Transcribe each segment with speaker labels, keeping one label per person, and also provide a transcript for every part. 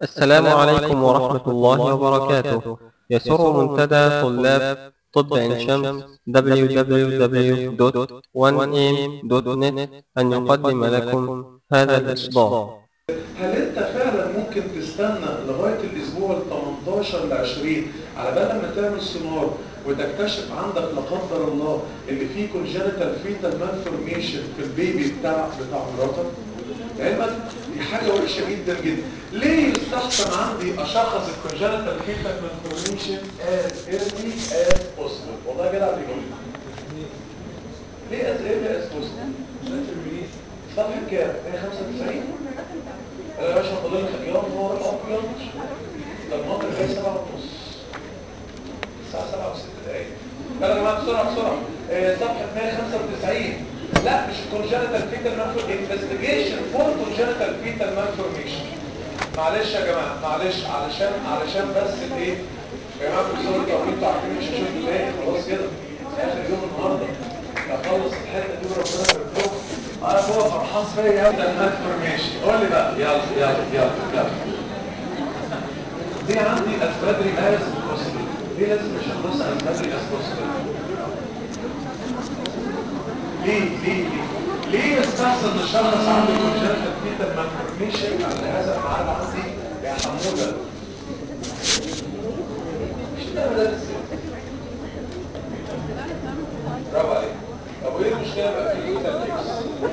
Speaker 1: السلام عليكم ورحمة الله وبركاته يسر منتدى طلاب طب عين شمس www.1am.net أن يقدم لكم هذا الإصدار
Speaker 2: هل انت فعلا ممكن تستنى لغايه الاسبوع ال 18 ل 20 على بال ما تعمل سونار وتكتشف عندك لا قدر الله اللي فيه كونجنتال فيتال مالفورميشن في البيبي بتاع بتاع مراتك؟ علمك دي حاجه وحشه جدا جدا. ليه يستحسن عندي اشخص الكونجنتال فيتال مالفورميشن از ايرلي از بوسيبل؟ والله جدع بيقول لي. ليه از ايرلي از بوسيبل؟ صفحه كام؟ 195 انا يا باشا فاضل لك يا نهار ابيض ده المطر جاي 7 ونص الساعه 7 و6 دقايق يلا يا جماعه بسرعه بسرعه آه، صفحه 195 لا مش الكونجنتال فيتال مالفور انفستيجيشن فور كونجنتال فيتال مالفورميشن معلش يا جماعه معلش علشان علشان بس الايه يا جماعه بتصوروا لو انتوا عارفين مش هشوفوا تاني خلاص كده اخر يوم النهارده اخلص الحته دي وربنا يبارك لكم انا هو فرحان فيا ابدا المالفورميشن قول لي بقى يلا يلا يلا يلا دي عندي as بدري as possible ليه لازم نشخصها as بدري as possible ليه ليه ليه ليه يستحسن نشخص عندي كونجنتال فيتال مالفورميشن على هذا الميعاد عندي يا حموده مش ده مدرس برافو عليك طب وايه المشكله بقى في اليوزر ليكس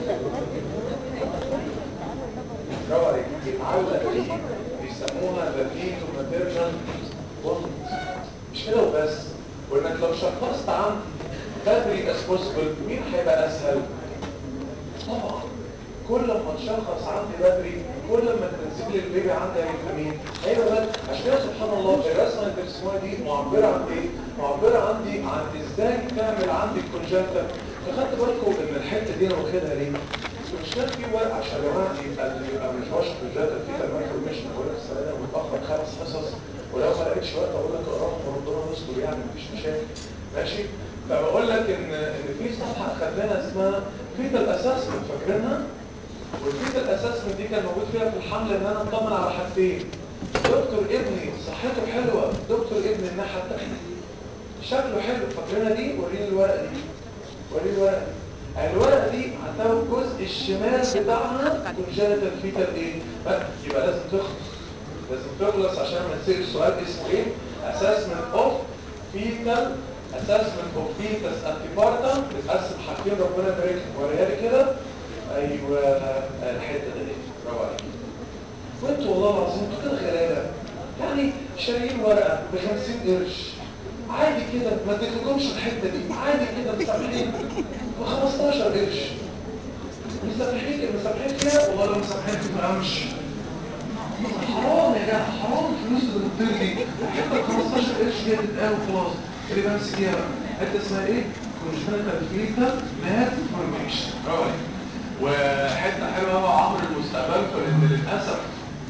Speaker 2: برافو عليك بيتعلق فيه بيسموها ذا فيتو ماتيرنال بوند مش كده وبس وانك لو شخصت عن بدري as possible مين هيبقى اسهل طبعا كل ما تشخص عندي بدري كل ما التنسيق للبيبي عندي هيبقى مين هيبقى بدري عشان كده سبحان الله الرسمه اللي بترسموها دي معبره عن ايه معبره عندي عن ازاي تعمل عندي الكونجنتال فخدت بالكم ان الحته دي انا واخدها ليه مش كان في ورق عشان يا جماعه يبقى يبقى مش بشر كونجنتال في ترميم مش بقول لك السنه دي متاخر خمس حصص ولو ما لقيتش وقت اقول لك اقراهم وربنا يستر يعني مفيش مشاكل ماشي فبقول لك ان ان في صفحه اخدناها اسمها فيتال اسسمنت فاكرينها والفيتال اسسمنت دي كان موجود فيها في الحمل ان انا اطمن على حاجتين دكتور ابني صحته حلوه دكتور ابني الناحيه الثانيه شكله حلو فاكرينها دي وريني الورقه دي وريني الورقه دي الورقه دي هتاخد الجزء الشمال بتاعها كونجنتال فيتال ايه بقى يبقى لازم تخلص لازم تخلص عشان ما نسيب السؤال اسمه ايه اسسمنت اوف فيتال اسسمنت اوف فيتس انتيبارتم بتقسم حاجتين ربنا يبارك لك وريها لي كده ايوه الحته دي برافو عليك وانتوا والله العظيم انتوا كده غلابه يعني شاريين ورقه ب 50 قرش عادي كده ما تدخلكمش الحته دي عادي كده مسامحين ب 15 قرش مسامحين مسامحين فيها والله لو مسامحين في القمش حرام يا جماعه حرام الفلوس اللي بتطير دي حته 15 قرش دي تتقال وخلاص اللي بمسك فيها بقى حته اسمها ايه؟ كونجنتال فيتا مات فورميشن برافو عليك وحته حلوه قوي عمرو المستقبل لان للاسف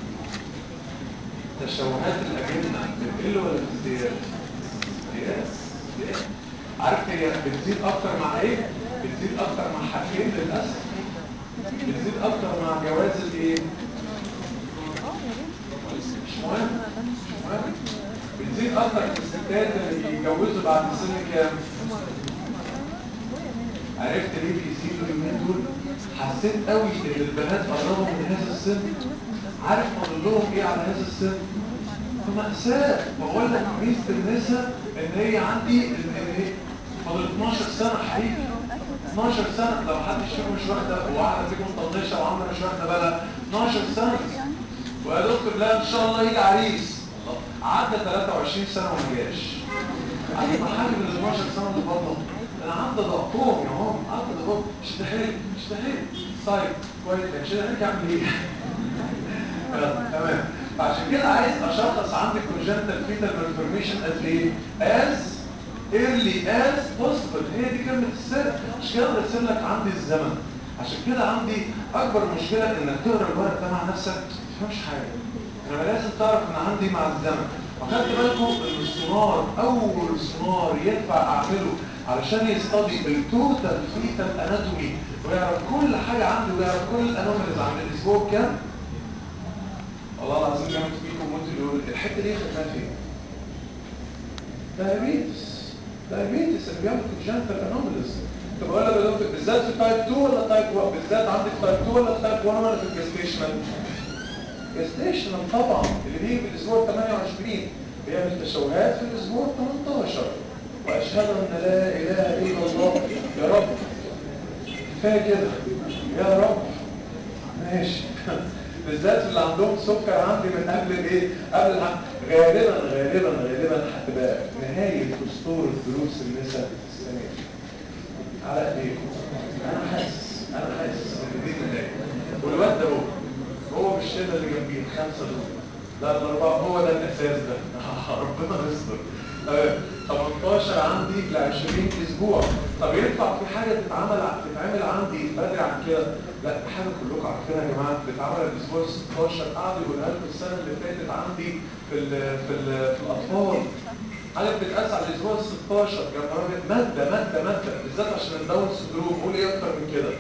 Speaker 2: تشوهات الاجنه بتقل ولا بتزيد؟ يس عارف هي بتزيد اكتر مع ايه؟ بتزيد اكتر مع حاجتين للاسف بتزيد اكتر مع جواز الايه؟ مش مهم مش مهم بتزيد اكتر في الستات اللي يتجوزوا بعد سن كام؟ عرفت ليه بيزيدوا اليومين دول؟ حسيت قوي ان البنات قربوا من هذا السن عارف فاضل لهم ايه على هذا السن؟ مأساة بقول لك ميزة النساء ان هي عندي ان هي فاضل 12 سنة حقيقي 12 سنة لو حد فيكم مش واخدة وواحدة فيكم مطنشة وعاملة مش واخدة بالها 12 سنة ويا دكتور لا ان شاء الله يجي عريس عدى 23 سنة وما جاش عدى محل من 12 سنة اللي فضلوا انا عدى ضغطهم يا ماما عدى ضغطهم مش تحيل مش تحيل طيب كويس مش هنرجع اعمل ايه تمام فعشان كده عايز اشخص عندك كونجنتال فيتال مالفورميشن از ايه؟ از early as possible هي دي كلمة السر مش كده برسم لك عندي الزمن عشان كده عندي اكبر مشكلة انك تقرا الورق ده مع نفسك ما تفهمش حاجة انما لازم تعرف ان عندي مع الزمن وخدت بالكم ان السونار اول سونار ينفع اعمله علشان يستضي التوتال فيتال اناتومي ويعرف كل حاجة عندي ويعرف كل الانوماليز عند الاسبوع كام والله العظيم جامد فيكم الحته دي خدناها فين؟ دايابيتس دايابيتس اللي بيعمل كونجنتال انوماليز طب اقول لك يا دكتور بالذات في تايب 2 ولا تايب 1 بالذات عندك تايب 2 ولا تايب 1 ولا في الجستيشنال جستيشنال طبعا اللي بيجي في الاسبوع 28 بيعمل تشوهات في الاسبوع 18 واشهد ان لا اله الا الله يا رب كفايه كده يا رب ماشي بالذات اللي عندهم سكر عندي من قبل الايه قبل الح... غالبا غالبا غالبا هتبقى نهايه اسطوره دروس النساء السنه دي على ايديكم انا حاسس انا حاسس ان دي النهايه والواد ده هو هو بالشله اللي جنبيه الخمسه دول لا الاربعه هو ده الاساس ده ربنا يستر آه، 18 عندي ل 20 اسبوع طب ينفع في حاجه تتعمل تتعمل عندي بدري عن كده لا حاجه كلكم عارفينها يا جماعه بتتعمل الاسبوع 16 قعدوا يقولها لكم السنه اللي فاتت عندي في ال في ال في الاطفال حاجه بتتقاس على الاسبوع 16 يا نهار أبيض. ماده ماده ماده بالذات عشان الداون سندروم قول ايه اكتر من كده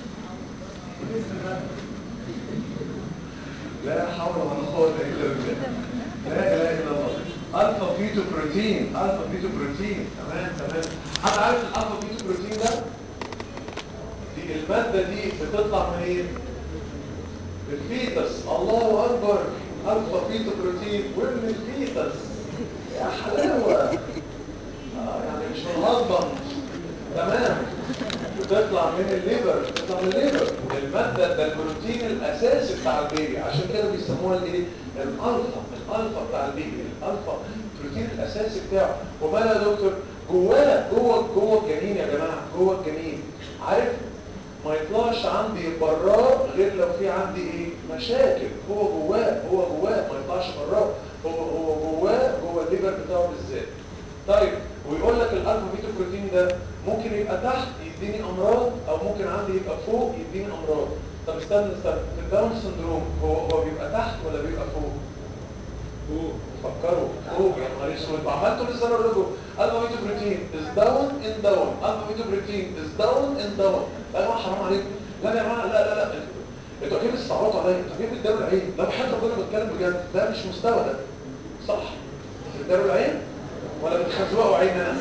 Speaker 2: لا حول ولا قوه الا بالله لا اله الا الله الفا بيتو بروتين الفا بيتو بروتين تمام تمام حد عارف الالفا بيتو بروتين ده دي الماده دي بتطلع من ايه الفيتس الله اكبر الفا بيتو بروتين ومن الفيتس يا حلاوه آه يعني مش من الهضم تمام بتطلع من الليفر بتطلع من الليفر المادة ده البروتين الأساسي بتاع البيبي عشان كده بيسموها الايه؟ الألفا الألفا بتاع البيبي الألفا البروتين الأساسي بتاعه ومال يا دكتور جواه جوه جوه الجنين يا جماعة جوه الجنين عارف ما يطلعش عندي براه غير لو في عندي ايه مشاكل هو جواه هو جواه ما يطلعش براه هو هو جواه جوه الليفر بتاعه بالذات طيب ويقول لك الالفا بيتا بروتين ده ممكن يبقى تحت يديني امراض او ممكن عندي يبقى فوق يديني امراض طب استنى استنى في الداون سندروم هو هو بيبقى تحت ولا بيبقى فوق فوق فكروا فوق يا نهار اسود عملتوا لسه انا اقول لكم الفا بيتا بروتين از داون ان داون الفا بيتا بروتين از داون ان داون لا يا جماعه حرام عليكم لا يا جماعه لا لا لا انتوا اكيد استعبطوا عليا انتوا اكيد بتداروا العين لا بحب ربنا بتكلم بجد ده مش مستوى ده صح بتداروا العين ولا بتخزوقوا عين انا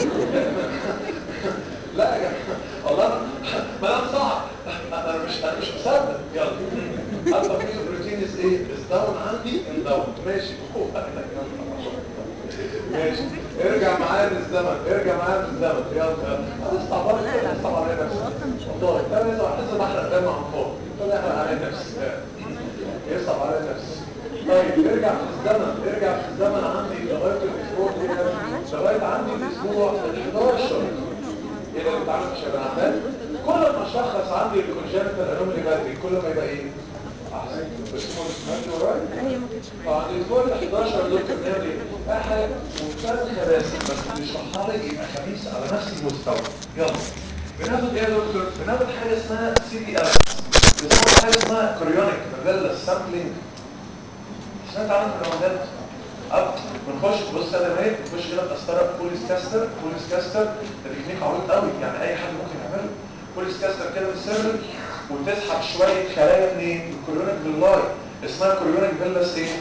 Speaker 2: لا يا جماعه والله ما انا صعب انا مش انا مش مصدق يلا الفا بيتا بروتين از ايه از داون عندي ان داون ماشي ماشي ارجع معايا للزمن ارجع معايا للزمن يلا انا استعبطت انا استعبط على نفسي والله ده لازم احس بحرق دم عن فوق ده احرق على نفسي يصعب على نفسي طيب ارجع في الزمن ارجع في الزمن عندي لغايه الاسبوع لغايه عندي الاسبوع ال 11 ايه ده بتعمل مش هيبقى عندك كل ما اشخص عندي الكونجنتال انومالي بدري كل ما يبقى ايه احسن بس هو اسمه ورايا
Speaker 3: هي ما كانتش
Speaker 2: بعد الاسبوع ال 11 دكتور نعمل ايه؟ بقى حاجه منتهى الخباثه بس بنشرحها لك يبقى خبيث على نفس المستوى يلا بناخد ايه يا دكتور؟ بناخد حاجه اسمها سي دي اس بناخد حاجه اسمها كوريونيك مجله سامبلينج سمعت عنها في الرمضان اب بنخش بص كده اهي بنخش كده بقسطره بوليس كاستر بوليس كاستر ده تكنيك عميق قوي يعني اي حد ممكن يعمله بوليس كاستر كده بالسر وتسحب شويه خلايا منين؟ من الكوريونيك فيلاي اسمها كوريونيك فيلاس ايه؟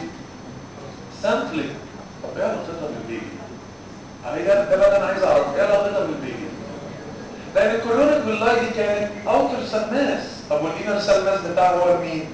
Speaker 2: سامبلينج طب ايه علاقتها بالبيبي؟ علي ده ده بقى اللي انا عايز اعرف ايه علاقتها بالبيبي؟ لان الكوريونيك فيلاي دي كانت اوتر سلماس طب والانر سلماس بتاعه هو مين؟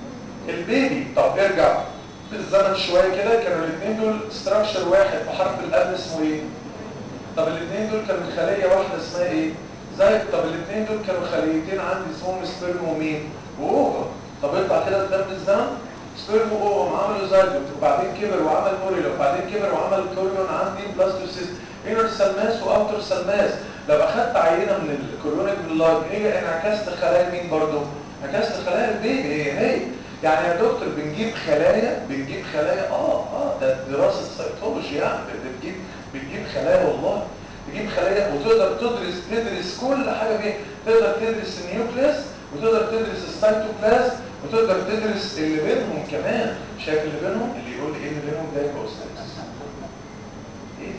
Speaker 2: البيبي طب ارجع بالزمن شويه كده كانوا الاثنين دول ستراكشر واحد بحرف الاب اسمه ايه طب الاثنين دول كانوا خليه واحده اسمها ايه زي طب الاثنين دول كانوا خليتين عندي اسمهم سبرم ومين واوفا طب اطلع كده قدام الزمن سبرم واوفا عملوا زايجوت وبعدين كبر وعمل موريلا وبعدين كبر وعمل كوريون عندي بلاستوسيست انر سلماس واوتر سلماس لو اخدت عينه من الكوريونيك باللايف هي انعكست خلايا مين برضه انعكست خلايا البيبي هي هي يعني يا دكتور بنجيب خلايا بنجيب خلايا اه اه ده دراسه سيتولوجي يعني بتجيب بتجيب خلايا والله تجيب خلايا وتقدر تدرس تدرس كل حاجه فيها تقدر تدرس النيوكليس وتقدر تدرس السيتوبلازم وتقدر تدرس اللي بينهم كمان شايف اللي بينهم اللي يقول لي ايه اللي بينهم ده يبقى استاذ ايه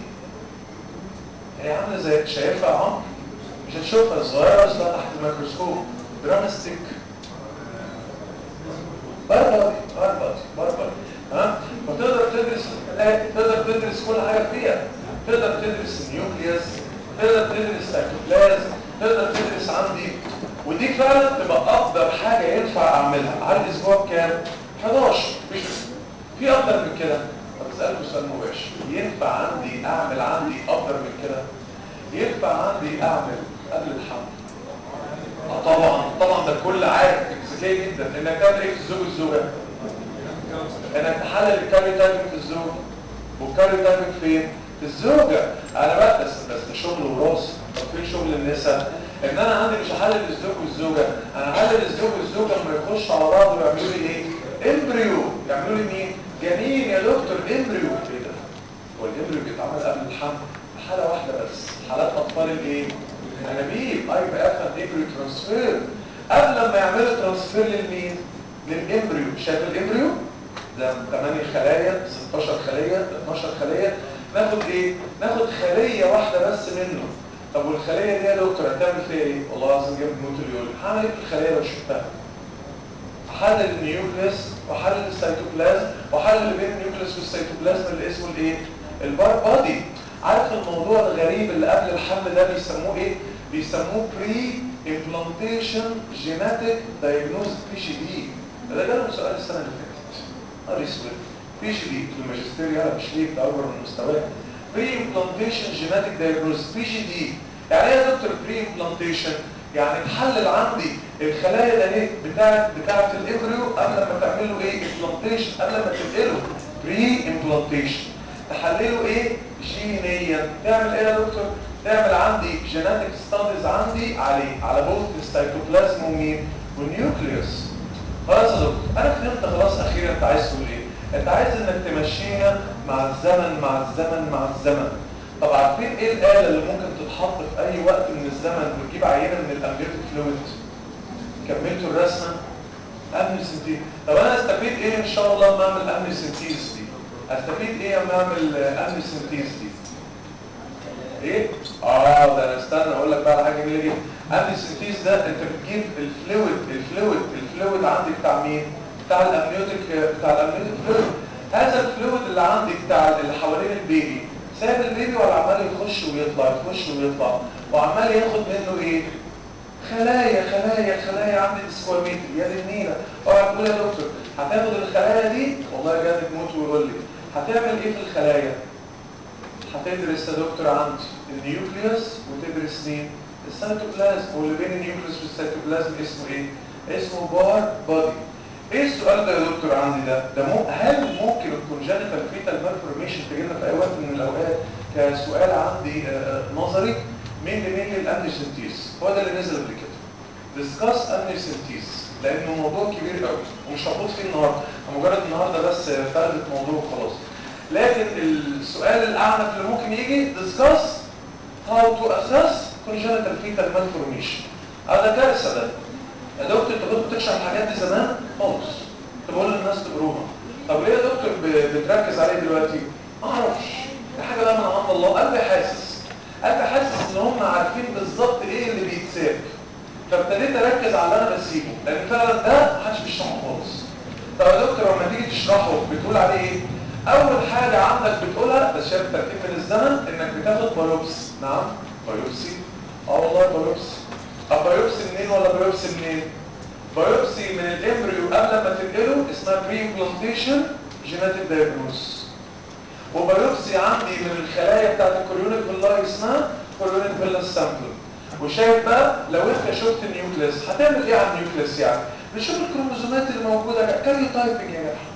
Speaker 2: هي عامله زي شايفها يا عمرو مش هتشوفها صغيره بس تحت الميكروسكوب درامستيك بربط بربط بربط ها فتقدر تدرس خلايا تقدر تدرس كل حاجه فيها تقدر تدرس النيوكليوس تقدر تدرس سيتوبلازم تقدر تدرس عندي ودي فعلا تبقى افضل حاجه ينفع اعملها على الاسبوع كام 11 مش في افضل من كده طب اسالكم سؤال مباشر ينفع عندي اعمل عندي افضل من كده ينفع عندي اعمل قبل الحمل اه طبعا طبعا ده الكل عارف ذكي جدا انك تعمل ايه في الزوج والزوجه انك تحلل الكاري تايمنج في الزوج والكاري تايمنج فين في الزوجه انا بقى بس بس ده شغل وراثه طب فين شغل النساء ان انا عندي مش هحلل الزوج والزوجه انا هحلل الزوج والزوجه لما يخشوا على بعض ويعملوا لي ايه امبريو يعملوا لي مين جميل يا دكتور امبريو ايه ده هو الامبريو بيتعمل قبل الحمل حاله واحده بس حالات اطفال الايه انابيب اي بي اف اند امبريو ترانسفير قبل ما يعملوا ترانسفير للمين للامبريو شايف الامبريو ده 8 خلايا 16 خليه 12 خليه ناخد ايه ناخد خليه واحده بس منه طب والخليه دي يا دكتور هتعمل فيها ايه والله العظيم جامد موت اليول هعمل ايه في الخليه لو شفتها حلل النيوكليس وحلل السيتوبلازم وحلل اللي بين النيوكليس والسيتوبلازم اللي اسمه الايه البار بادي عارف الموضوع الغريب اللي قبل الحمل ده بيسموه ايه بيسموه بري امبلانتيشن جيناتيك دايجنوز بي جي دي ده جالهم سؤال السنه اللي فاتت نهار اسود بي جي دي في الماجستير يلا مش ليه ده اكبر من مستواك بري امبلانتيشن جيناتيك دايجنوز بي جي دي يعني ايه يا دكتور بري امبلانتيشن يعني تحلل عندي الخلايا ده ايه بتاعت بتاعت الامبريو قبل ما تعمل له ايه امبلانتيشن قبل ما تنقله بري امبلانتيشن تحلله ايه جينيا تعمل ايه يا دكتور تعمل عندي جيناتيك ستاديز عندي عليه على بوث السيتوبلازم ومين والنيوكليوس خلاص يا دكتور انا فهمت خلاص اخيرا انت عايز تقول ايه انت عايز انك تمشينا مع الزمن مع الزمن مع الزمن طب عارفين ايه الآلة اللي ممكن تتحط في اي وقت من الزمن وتجيب عينة من الامنيوتيك فلويد كملتوا الرسمة امن سنتيز طب انا استفيد ايه ان شاء الله لما اعمل امن سنتيز دي استفيد ايه لما اعمل امن سنتيز دي ايه اه ده انا استنى اقول لك بقى على حاجه جميله جدا امن سنتيز ده انت بتجيب الفلويد الفلويد الفلويد عندي بتاع مين بتاع الامنيوتيك بتاع الامنيوتيك فلويد هذا الفلويد اللي عندي بتاع اللي حوالين البيبي ساب البيبي ولا عمال يخش ويطلع يخش ويطلع وعمال ياخد منه ايه خلايا خلايا خلايا عندي السكواميت يا دي النيله اقعد تقول يا دكتور هتاخد الخلايا دي والله جامد موت ويقول لي هتعمل ايه في الخلايا هتدرس يا دكتور عندي النيوكليوس وتدرس مين السيتوبلازم واللي بين النيوكليوس والسيتوبلازم اسمه ايه اسمه بار بادي ايه السؤال ده يا دكتور عندي ده ده مو هل ممكن الكونجنتال فيتال مالفورميشن تجي لنا في اي وقت من الاوقات كسؤال عندي آه نظري مين لمين الامنيسنتيز هو ده اللي نزل قبل كده ديسكاس امنيسنتيز لانه موضوع كبير قوي ومش هخوض فيه النهارده مجرد النهارده بس فردت موضوع وخلاص لكن السؤال الاعنف اللي ممكن يجي discuss how to assess congenital fetal malformation هذا كارثه ده يا دكتور انت كنت بتشرح الحاجات دي زمان خالص كنت بقول للناس تقروها طب ليه يا دكتور بتركز عليه دلوقتي ما اعرفش دي حاجه بقى من عند الله قلبي حاسس قلبي حاسس ان هم عارفين بالظبط ايه اللي بيتساب فابتديت اركز على اللي انا بسيبه لان فعلا ده محدش بيشرحه خالص طب يا دكتور لما تيجي تشرحه بتقول عليه ايه اول حاجة عندك بتقولها بس شايف ترتيب من الزمن انك بتاخد بايوبسي نعم بايوبسي اه والله بايوبسي طب بايوبسي منين ولا بايوبسي منين بايوبسي من الامبريو قبل ما تنقله اسمها بري امبلانتيشن جينيتك دايجنوز وبايوبسي عندي من الخلايا بتاعت الكوريونيك فيلاي اسمها كوريونيك فيلا سامبل وشايف بقى لو انت شفت النيوكليس هتعمل ايه على النيوكليس يعني بتشوف الكروموزومات اللي موجوده كاريو تايبنج يا جماعه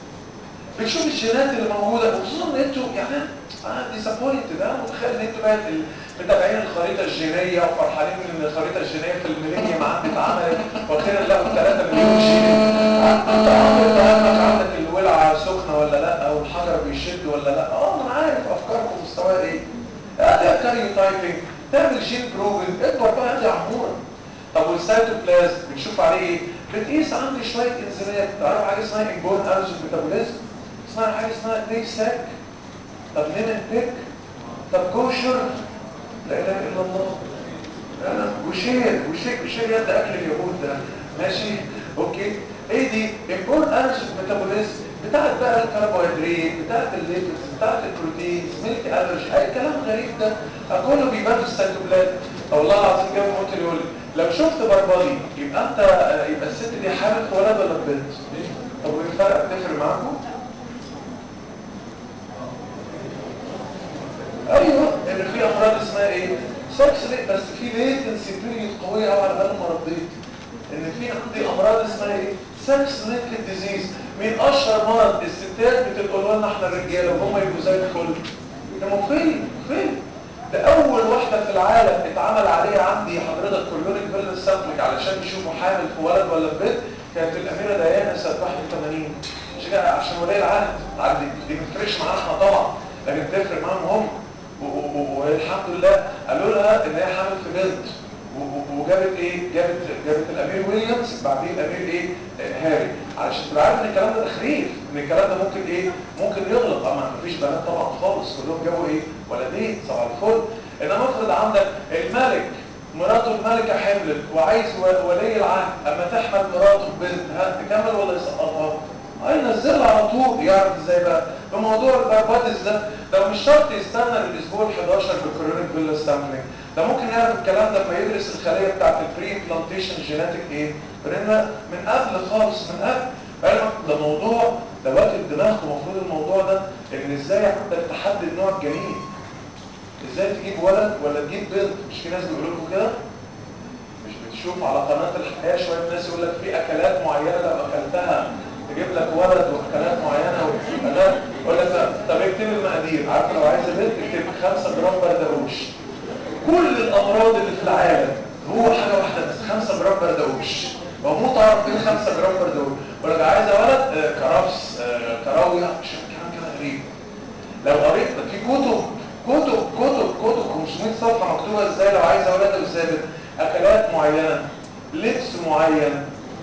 Speaker 2: بتشوف الجينات اللي موجوده وخصوصا ان انتوا يعني انا ديسابوينتد انا متخيل ان انتوا بقى متابعين الخريطه الجينيه وفرحانين ان الخريطه الجينيه في الميلينيوم عندي اتعملت واخيرا لقوا 3 مليون جين انت عمرك همك عندك الولعه سخنه ولا لا او الحجر بيشد ولا لا اه انا عارف افكاركم مستواها ايه ده كاريو تايبنج تعمل جين بروفن اكبر بقى دي عموره طب والسيتوبلازم بتشوف عليه ايه بتقيس عندي شويه انزيمات تعرف حاجه اسمها انبون ارز ميتابوليزم اسمها حاجه اسمها نيك ساك طب نيمن بيك طب كوشر لا اله الا الله انا وشير وشير وشير يد اكل اليهود ده ماشي اوكي ايه دي انبون ارز ميتابوليزم بتاعت بقى الكربوهيدرات بتاعت الليبيدز بتاعت البروتينز ميلك الرجي اي كلام غريب ده كله بيبان في السيتوبلازم طب والله العظيم كده ممكن يقول لي لو شفت بربادي يبقى انت يبقى الست دي حامل في ولد ولا في بنت طب وايه الفرق بتفرق معاكم ايوه ان في امراض اسمها ايه سكس ليه بس في ليتنسي بيريد قويه قوي على بال ما رديت ان في عندي امراض اسمها ايه سكس لينكد ديزيز من اشهر مرض الستات بتقول لنا احنا الرجاله وهم يبقوا زي الفل هيموفيليا فين ده اول واحده في العالم اتعمل عليها عندي حضرتك كلونيك فيلن سامبلك علشان يشوفوا حامل في ولد ولا في بنت كانت الاميره ديانا سنه 81 مش كده عشان ولي العهد عندي دي ما بتفرقش معانا احنا طبعا لكن بتفرق معاهم هم والحمد لله قالوا لها ان هي حامل في بنت وجابت ايه جابت جابت الامير ويليامز بعدين الامير ايه هاري علشان تبقى عارف ان الكلام ده تخريف ان الكلام ده ممكن ايه ممكن يغلط اما مفيش بنات طبعا خالص كلهم جابوا ايه ولدين صباح الفل انما افرض عندك الملك مراته الملكه حملت وعايز ولي العهد اما تحمل مراته بنت ها تكمل ولا يسقطها هينزلها على طول يعرف ازاي بقى بموضوع البارباتس ده ده مش شرط يستنى للاسبوع ال11 بالكورونيك فيلا سامبلينج ده ممكن يعرف الكلام ده لما يدرس الخليه بتاعت البري بلانتيشن جيناتيك ايه برينا من قبل خالص من قبل علمك ده موضوع ده وقت الدماغ المفروض الموضوع ده ان ازاي عندك تحدد نوع الجنين ازاي تجيب ولد ولا تجيب بنت مش في ناس بيقولوا لكم كده مش بتشوف على قناه الحياه شويه ناس يقول لك في اكلات معينه لو اكلتها تجيب لك ولد واكلات معينه واكلات يقول لك طب اكتب المقادير عارف لو عايز بنت اكتب 5 جرام بردقوش كل الامراض اللي في العالم هو حاجه واحده بس 5 جرام بردقوش بموت اعرف ايه 5 جرام بردقوش يقول لك عايزه ولد آه كرفس آه كراويه مش كلام كده غريب لو قريت في كتب كتب كتب كتب 500 صفحه مكتوبه ازاي لو عايزه ولد او ثابت اكلات معينه لبس معين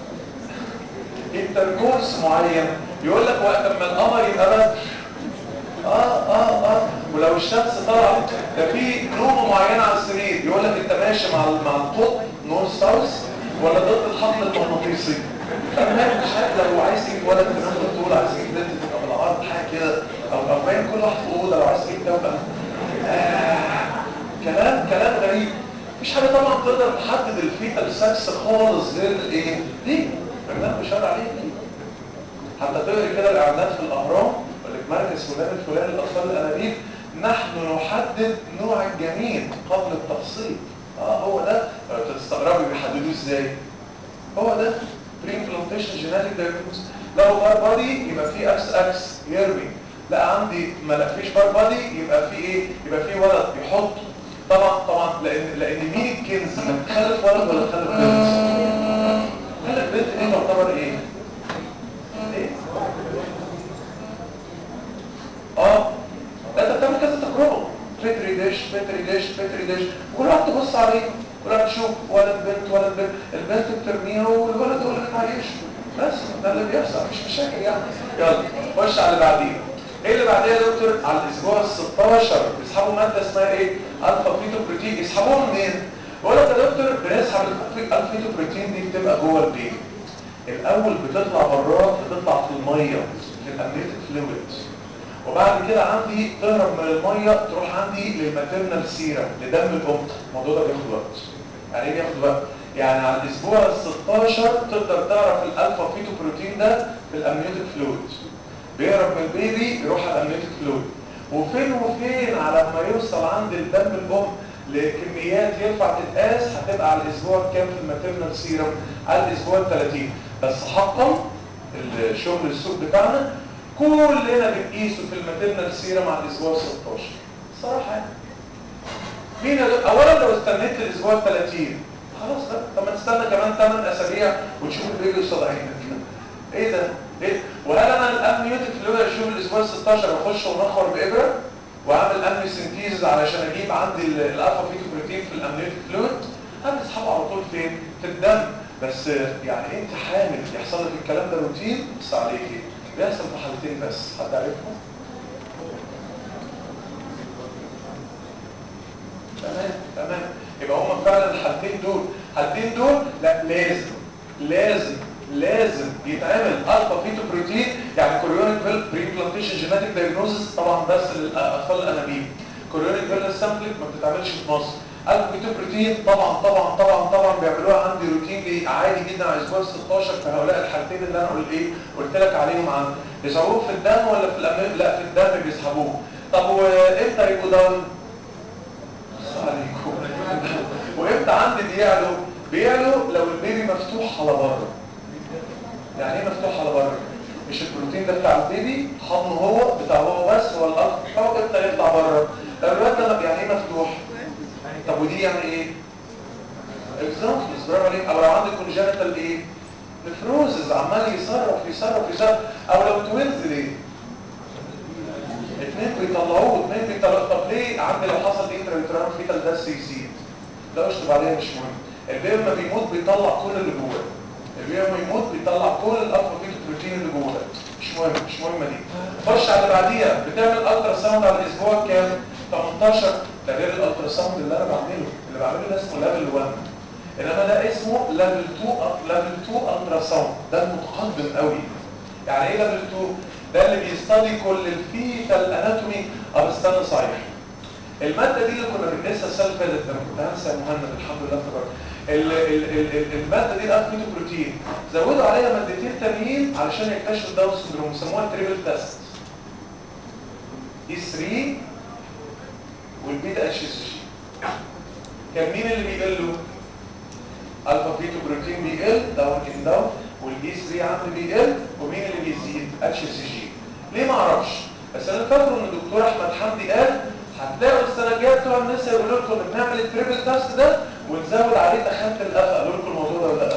Speaker 2: انتركورس معين يقول لك وقت ما القمر يبقى بدر اه اه اه ولو الشمس طلعت ده في نومه معينه على السرير يقول لك انت ماشي مع مع القطب نورث ساوث ولا ضد الحقل المغناطيسي فاهم مش عارف لو عايز تجيب ولد تنام بالطول عايز تجيب بنت تبقى بالعرض حاجه كده او او باين كل واحد في اوضه لو عايز تجيب توأم آه كلام كلام غريب مفيش حاجه طبعا تقدر تحدد الفيتال سكس خالص غير الايه دي برنامج بيشار عليه حتى تقري كده الاعلانات في الاهرام يقول لك مركز فلان الفلاني للاطفال الانابيب نحن نحدد نوع الجنين قبل التفصيل اه هو ده تستغربوا بيحددوه ازاي هو ده بري امبلانتيشن جينيتك دايجنوز لو بار بادي يبقى في اكس اكس يرمي لا عندي ما لا فيش بار بادي يبقى في ايه يبقى في ولد بيحط طبعا طبعا لان لان مين الكنز خلف ولد ولا خلف بنت خلف بنت دي تعتبر ايه ايه اه انت بتعمل كذا تجربه بتري ديش بتري ديش بتري ديش وكل واحد تبص عليه كل واحد تشوف ولد بنت ولد بنت البنت بترميها والولد هو اللي بيتعيش بس ده اللي بيحصل مش مشاكل يعني يلا خش على اللي بعديه ايه اللي بعديها يا دكتور على الاسبوع ال 16 بيسحبوا ماده اسمها ايه الفا فيتو بروتين يسحبوها منين بقول لك يا دكتور بنسحب الالفا فيتو بروتين دي بتبقى جوه البيبي الاول بتطلع براه بتطلع في الميه في الامنيتد فلويد وبعد كده عندي تهرب من الميه تروح عندي للماتيرنال سيرم لدم الام الموضوع ده بياخد وقت يعني ايه بياخد وقت يعني على الاسبوع ال 16 تقدر تعرف الالفا فيتو بروتين ده في الامنيوتيك فلويد بيهرب من البيبي يروح على الامنيوتيك فلويد وفين وفين على ما يوصل عند الدم الام لكميات ينفع تتقاس هتبقى على الاسبوع الكام في الماتيرنال سيرم على الاسبوع ال 30 بس حقا الشغل السوق بتاعنا كلنا بنقيسه في الماتيرنال سيرم على الاسبوع ال 16 صراحه يعني مين اولا لو استنيت الاسبوع ال 30 خلاص لا طب ما تستنى كمان 8 اسابيع وتشوف البيبي قصاد عينك ايه ده ايه وهل انا الامنيوتيك فلويد اشوف الاسبوع ال 16 اخش ونخر بابره واعمل امنيو سنتيز علشان اجيب عندي الالفا فيتو بروتين في الامنيوتيك فلويد هنسحبه على طول فين في الدم بس يعني انت حامل يحصل لك الكلام ده روتين بس عليكي بيحصل في حالتين بس حد عارفهم تمام تمام يبقى هم فعلا الحالتين دول الحالتين دول لا لازم لازم لازم يتعمل الفا فيتو بروتين يعني كوريونيك فيل بري بلانتيشن جينيتك دايجنوزس طبعا بس للاطفال الانابيب كوريونيك فيل سامبلنج ما بتتعملش في مصر الفا فيتو بروتين طبعا طبعا طبعا طبعا بيعملوها عندي روتين عادي جدا على الاسبوع 16 في هؤلاء الحالتين اللي انا قلت ايه قلت لك عليهم عن بيسحبوه في الدم ولا في الامام لا في الدم بيسحبوه طب وامتى يبقوا دم عليكم وامتى عندي بيعلوا بيعلوا لو البيبي مفتوح على بره يعني ايه مفتوح على بره مش البروتين ده بتاع البيبي حضنه هو بتاع هو بس هو الارض بتاعه امتى يطلع بره لو الواد ده يعني ايه مفتوح طب ودي يعني ايه اكزامبلز برافو عليك او لو عندك كونجنتال ايه نفروزز عمال يصرف يصرف يصرف او لو توينز ليه اثنين بيطلعوه اثنين بيطلعوه طب ليه عندي لو حصل انترا فيتال ده سيسيد لا اشطب عليها مش مهم البيبي لما بيموت بيطلع كل اللي جواه البيبي لما يموت بيطلع كل الالفا فيتو بروتين اللي جواه مش مهم مش مهمه دي خش على اللي بعديها بتعمل الترا ساوند على الاسبوع كام 18 ده غير الالترا ساوند اللي انا بعمله اللي بعمله ده اسمه ليفل 1 انما ده اسمه ليفل 2 ليفل 2 الترا ساوند ده المتقدم قوي يعني ايه ليفل 2 ده اللي بيستدي كل الفيتال اناتومي اه استنى صحيح الماده دي اللي كنا بندرسها السنه اللي فاتت انا كنت هنسى يا مهند الحمد لله افتكرت الماده دي الالفا بروتين زودوا عليها مادتين تانيين علشان يكتشفوا الداون سندروم يسموها تريبل تيست اي 3 والبيتا اتش اس جي كان مين اللي بيقل له الفا فيتو بروتين بيقل داون ان داون والاي 3 عندي بيقل ومين اللي بيزيد اتش اس جي ليه ما اعرفش بس انا فاكر ان الدكتور احمد حمدي قال هتلاقوا السنه الجايه بتوع الناس يقولوا لكم بنعمل التريبل تيست ده ونزود عليه تخانه القفا قالوا لكم الموضوع ده ولا لا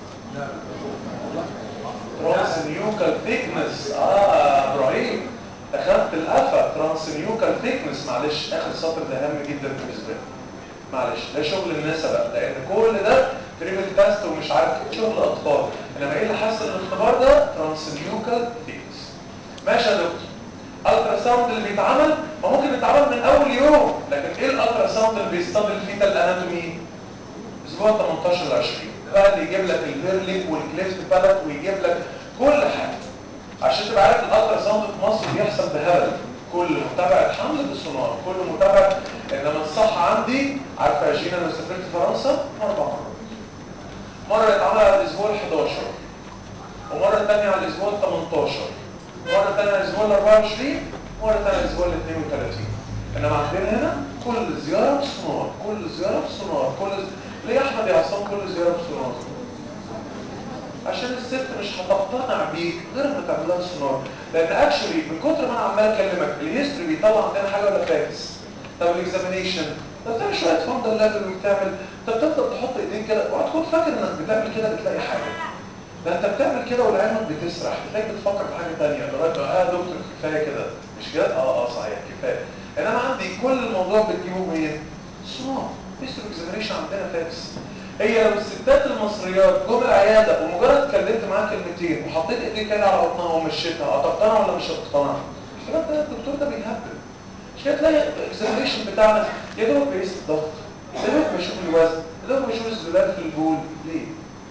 Speaker 2: ترانسنيوكال ثيكنس اه ابراهيم تخانه القفا ترانسنيوكال ثيكنس معلش اخر سطر ده هام جدا بالنسبه لي معلش ده شغل الناس بقى لان كل ده تريبل تيست ومش عارف شغل اطفال انما ايه اللي حصل الاختبار ده ترانسنيوكال ثيكنس ماشي يا دكتور الترا ساوند اللي بيتعمل ما ممكن يتعمل من اول يوم لكن ايه الالترا ساوند اللي بيستضل الفيتال اناتومي اسبوع 18 ل 20 بقى اللي يجيب لك الفيرليك والكليفت بالك ويجيب لك كل حاجه عشان تبقى عارف الالترا ساوند في مصر بيحصل بهبل كل متابعه حمل بالسونار كل متابعه انما الصح عندي عارفه يا جينا انا سافرت فرنسا اربع مرات مره اتعمل على الاسبوع ال 11 ومره ثانيه على الاسبوع ال 18 مرة ثانية على الأسبوع ال 24 مرة ثانية على الأسبوع ال 32 إنما عندنا هنا كل زيارة بسونار كل زيارة بسونار كل ز... ليه يا أحمد يا عصام كل زيارة بسونار؟ عشان الست مش هتقتنع بيك غير ما تعمل لها سونار لأن اكشولي من كتر ما أنا عمال أكلمك الهيستوري بيطلع عندنا حاجة ولا فاكس طب الاكزامينيشن طب بتعمل شوية فاندر ليفل وبتعمل طب تفضل تحط ايديك كده وهتكون فاكر انك بتعمل كده بتلاقي حاجة ده انت بتعمل كده والعينك بتسرح بتلاقي بتفكر في حاجه ثانيه لغايه ما اه دكتور كفايه كده مش كده اه اه صحيح كفايه انما عندي كل الموضوع بتجيبه منين صناعه هيستوري اكزامينيشن عندنا فاكس هي لو الستات المصريات جم العياده ومجرد اتكلمت معاها كلمتين وحطيت ايديك كده على بطنها ومشيتها هتقتنع ولا مش هتقتنع؟ مش كده ده الدكتور ده بيهبل مش كده تلاقي الاكزامينيشن بتاعنا يا دوب بيقيس الضغط يا دوب بيشوف الوزن يا دوب بيشوف الزلال في البول ليه؟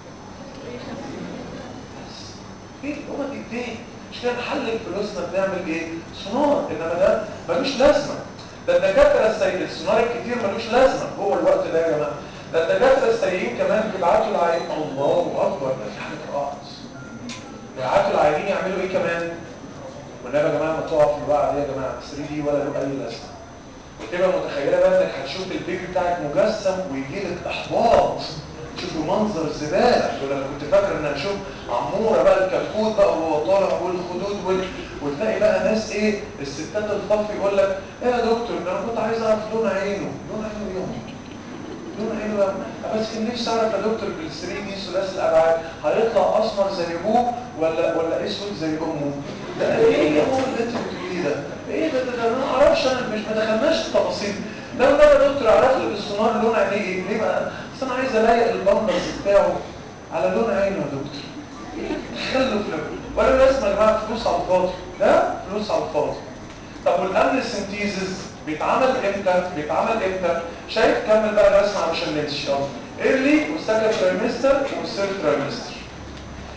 Speaker 2: ايه هما دقيقتين مش كده نحلل فلوسنا بنعمل ايه سونار انما ده ملوش لازمه ده الدكاتره السيئين السونار الكتير ملوش لازمه هو الوقت ده يا جماعه ده الدكاتره السيئين كمان بيبعتوا العيان الله اكبر ده في حاجه رائعه بيبعتوا العيانين يعملوا ايه كمان والنبي يا جماعه ما تقعوا في الوقعه دي يا جماعه 3 دي ولا له اي لازمه وتبقى متخيله بقى انك هتشوف البيبي بتاعك مجسم ويجي لك احباط شوفوا منظر الزبالة يقول انا كنت فاكر ان هشوف عمورة بقى الكتكوت بقى وهو طالع والخدود وال... وتلاقي بقى ناس ايه الستات الطف يقول لك ايه يا دكتور ده انا كنت عايز اعرف لون عينه لون عينه يوم لون عينه بقى بس كان نفسي اعرف يا دكتور بال 3 دي ثلاثي الابعاد هيطلع اسمر زي ابوه ولا ولا اسود زي امه ده ايه يا ماما اللي انت بتقوليه ده ايه ده ده, ده انا ما اعرفش انا مش ما دخلناش في التفاصيل لو ده يا دكتور عرف لي بالسونار لون عينيه ايه ليه بقى اصل انا عايز الاقي البامبرز بتاعه على لون عينه يا دكتور تخلف له ولا الناس يا جماعه فلوس على الفاضي ده فلوس على الفاضي طب والامن سنتيزز بيتعمل امتى بيتعمل امتى شايف كمل بقى الرسم علشان نمشي يلا ايرلي والسكند ترايمستر والثيرد ترايمستر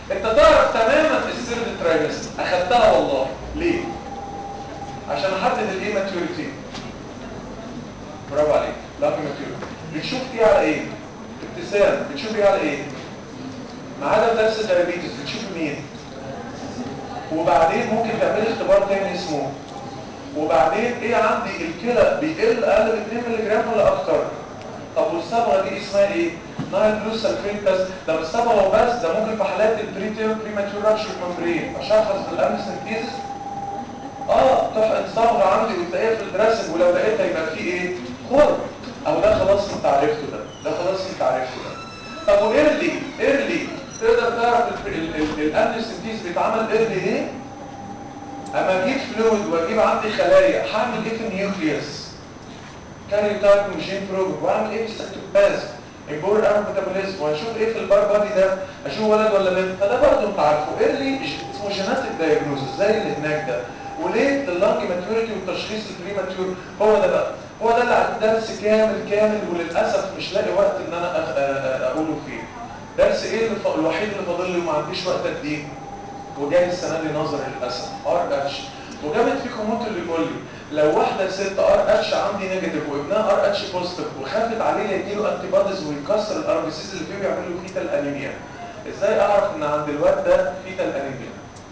Speaker 2: انت تعرف تماما السيرد ترايمستر اخدتها والله ليه عشان احدد الايه ماتيوريتي برافو عليك لا ماتيوريتي بتشوف ايه على ايه ابتسام بتشوف ايه على ايه ما عدا درس الدايابيتس بتشوف مين وبعدين ممكن تعمل اختبار تاني اسمه وبعدين ايه عندي الكلى بيقل اقل من 2 مللي جرام ولا اكتر طب والصبغه دي اسمها ايه نايل بلو سلفيتس ده مش صبغه وبس ده ممكن في حالات البريتير بريماتور رابشر ممبرين اشخص بالامسنتيزس اه تحقن صبغه عندي وتلاقيها في الدراسنج ولو لقيتها يبقى في ايه خرم او ده خلاص انت عرفته ده ده خلاص انت عرفته ده طب وايرلي ايرلي تقدر تعرف الامنيوسنتيز بيتعمل ايرلي ليه اما اجيب فلويد واجيب عندي خلايا هعمل ايه في النيوكليوس كاري تايب وجين بروب واعمل ايه في السيتوبلازم البور ارم ميتابوليزم واشوف ايه في البار بادي ده اشوف ولد ولا بنت فده برضه انت عارفه ايرلي اسمه جيناتيك دايجنوزس زي اللي هناك ده وليه لللانج ماتيوريتي والتشخيص البريماتيور هو ده بقى هو ده اللي على درس كامل كامل وللاسف مش لاقي وقت ان انا أخ... اقوله فيه درس ايه اللي ف... الوحيد اللي فاضل لي وما عنديش وقت اديه وجاي السنه دي نظري للاسف ار اتش وجابت فيكم انتوا اللي يقول لي لو واحده ست ار اتش عندي نيجاتيف وابنها ار اتش بوزيتيف وخافت عليه يجيله انتي بوديز ويكسر الار بي سيز اللي فيه ويعمل له فيتال انيميا ازاي اعرف ان عند الواد ده فيتال انيميا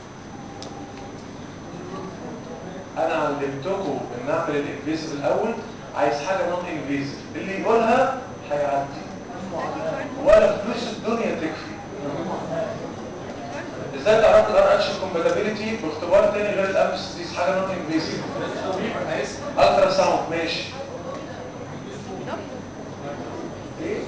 Speaker 2: انا علمتكم ان اعمل الانفيزيف الاول عايز حاجه نون انفيزيف اللي يقولها هيعدي ولا فلوس الدنيا تكفي ازاي تعرفوا الار اتش كومباتيبيليتي باختبار تاني غير الامبسيس حاجه نون انفيزيف الترا ساوند ماشي ايه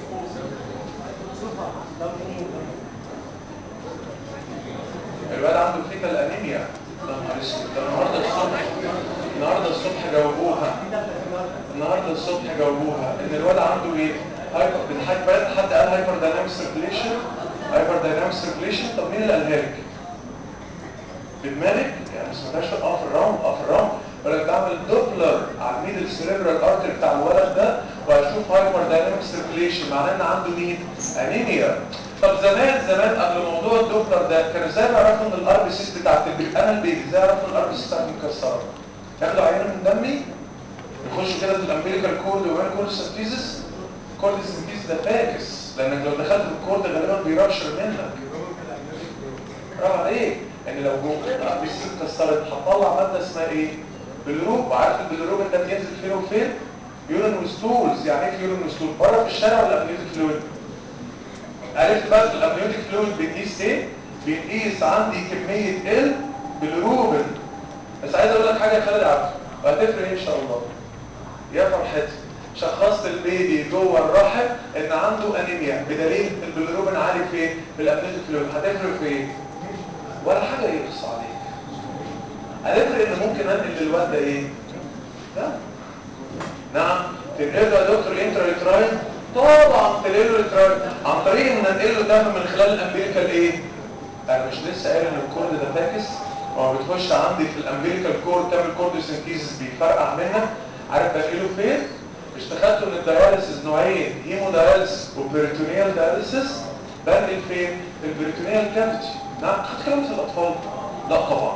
Speaker 2: الواد عنده فيتال انيميا ده نهار اسود ده النهارده الصبح النهارده الصبح جاوبوها النهارده الصبح جاوبوها ان الواد عنده ايه هايبر بتحكي بقى حد قال هايبر دايناميك سيركيليشن هايبر دايناميك سيركيليشن طب مين اللي قالها لك بدماغك يعني ما سمعتهاش اه في الرام اه في الرام ولا تعمل دوبلر على الميدل سيريبرال ارتري بتاع الولد ده واشوف هايبر دايناميك سيركيليشن معناه ان عنده مين انيميا طب زمان زمان قبل موضوع الدوبلر ده كانوا ازاي بيعرفوا ان الار بي سيس بتاعت البيبي انا البيبي ازاي يعرفوا ان الار بي سيس بتاعتي مكسره ياخدوا عينه من دمي يخشوا كده في الامبيريكال كورد ويعملوا كورد سنتيزس كورد سنتيز ده فاكس لانك لو دخلت في الكورد غالبا بيرابشر منك برافو عليك ان لو جوه الار بي سيس اتكسرت هتطلع ماده اسمها ايه بالروب وعارف البلروب ده بينزل فين وفين يورين وستولز يعني ايه يورين وستول بره في الشارع ولا امنيوتيك فلويد عرفت بقى في الامنيوتيك فلويد بنقيس ايه بنقيس عندي كميه ال بالروبن بس عايز اقول لك حاجه يا خالد عبد وهتفرق ايه ان شاء الله يا فرحتي شخصت البيبي جوه الرحم ان عنده انيميا بدليل البلروبين عالي فين في الامنيوتيك فلويد هتفرق في ايه ولا حاجه يقص عليك هنفرق ان ممكن انقل للواد ده ايه لا نعم تنقله يا دكتور انترا طبعا تنقله التراي عن طريق ان ننقله دم من خلال الامبيريكال ايه انا مش لسه قايل ان الكورد ده فاكس هو بتخش عندي في الامبيريكال كورد تعمل كورد سنتيزس بيفرقع منك عارف بنقله فين اشتغلت من الدياليسيس نوعين هيمو دياليسيس وبريتونيال دياليسيس بنقل فين في البريتونيال كافيتي نعم خدت كلام في الاطفال لا طبعا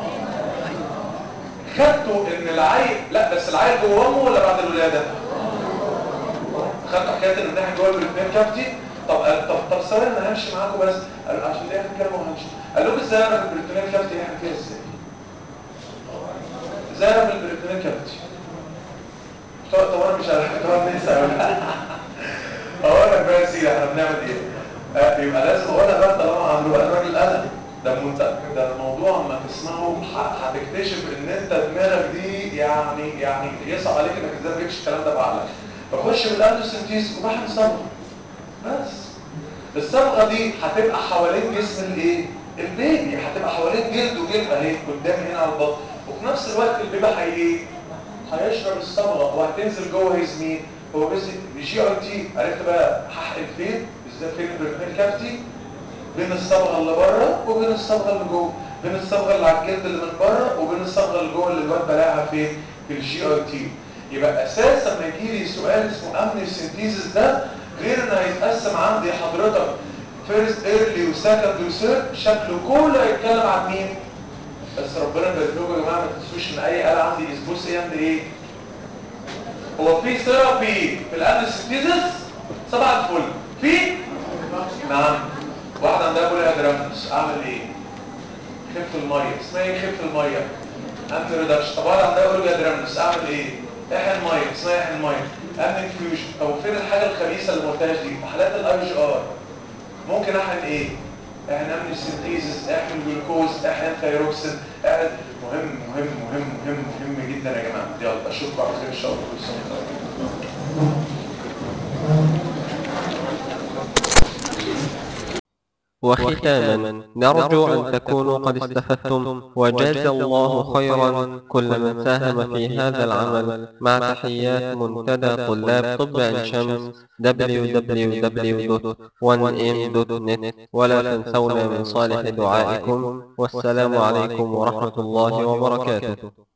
Speaker 2: خدتوا ان العيل لا بس العيل جوه امه ولا بعد الولاده خدتوا حكايه ان الناحيه جوه البريتونيال كافيتي طب طب طب ثواني انا همشي معاكم بس عشان دي اخر كلمه وهمشي قال لكم ازاي اعرف البريتونيال كافيتي احنا فيها ازاي ازاي اعرف البريتونيال كافيتي طب طب انا مش عارف طب ننسى اقول لك بقى يا سيدي احنا بنعمل ايه آه يبقى لازم اقولها بقى طالما عند بقى الراجل قلم ده منتج ده الموضوع اما تسمعه هتكتشف ان انت دماغك دي يعني يعني يصعب عليك انك ازاي ما تجيبش الكلام ده بعقلك بخش بالاندوسنتيز وبحن صبغه بس الصبغه دي هتبقى حوالين جسم الايه البيبي هتبقى حوالين جلد وجلد اهي قدام هنا على البطن وفي نفس الوقت البيبي هي ايه هيشرب الصبغه وهتنزل جوه هيز مين هو بس جي ار تي عرفت بقى هحقن فين ازاي فين البريتنال كافتي بين الصبغه اللي بره وبين الصبغه اللي جوه بين الصبغه اللي على الجلد اللي من بره وبين الصبغه اللي جوه اللي الواد بلاقيها فين في الجي ار تي يبقى اساسا ما يجي لي سؤال اسمه امني سينثيزيس ده غير ان هيتقسم عندي حضرتك فيرست ايرلي وسكند وثيرد شكله كله هيتكلم عن مين بس ربنا يبارك لكم يا جماعه ما تنسوش ان اي آلة عندي اسبوس يعمل ايه هو في ثيرابي في الانستيزس صباح الفل في نعم واحد عندها بولي ادرامنس اعمل ايه خف الميه اسمها ايه خف الميه امن ريدكشن طب واحد عندها بولي ادرامنس اعمل ايه احن الميه اسمها احن الميه امن انفيوجن طب فين الحاجه الخبيثه اللي ما قلتهاش دي في حالات الاي جي ار ممكن احن ايه احنا نعمل السنتيزس احنا الجلوكوز احنا الثيروكسين احنا مهم مهم مهم مهم مهم جدا يا جماعه يلا اشوفكم على خير ان شاء الله كل سنه وانتم طيبين.
Speaker 1: وختاما نرجو أن تكونوا قد استفدتم وجاز الله خيرا كل من ساهم في هذا العمل مع تحيات منتدى طلاب طب عين شمس www.1m.net ولا تنسونا من صالح دعائكم والسلام عليكم ورحمة الله وبركاته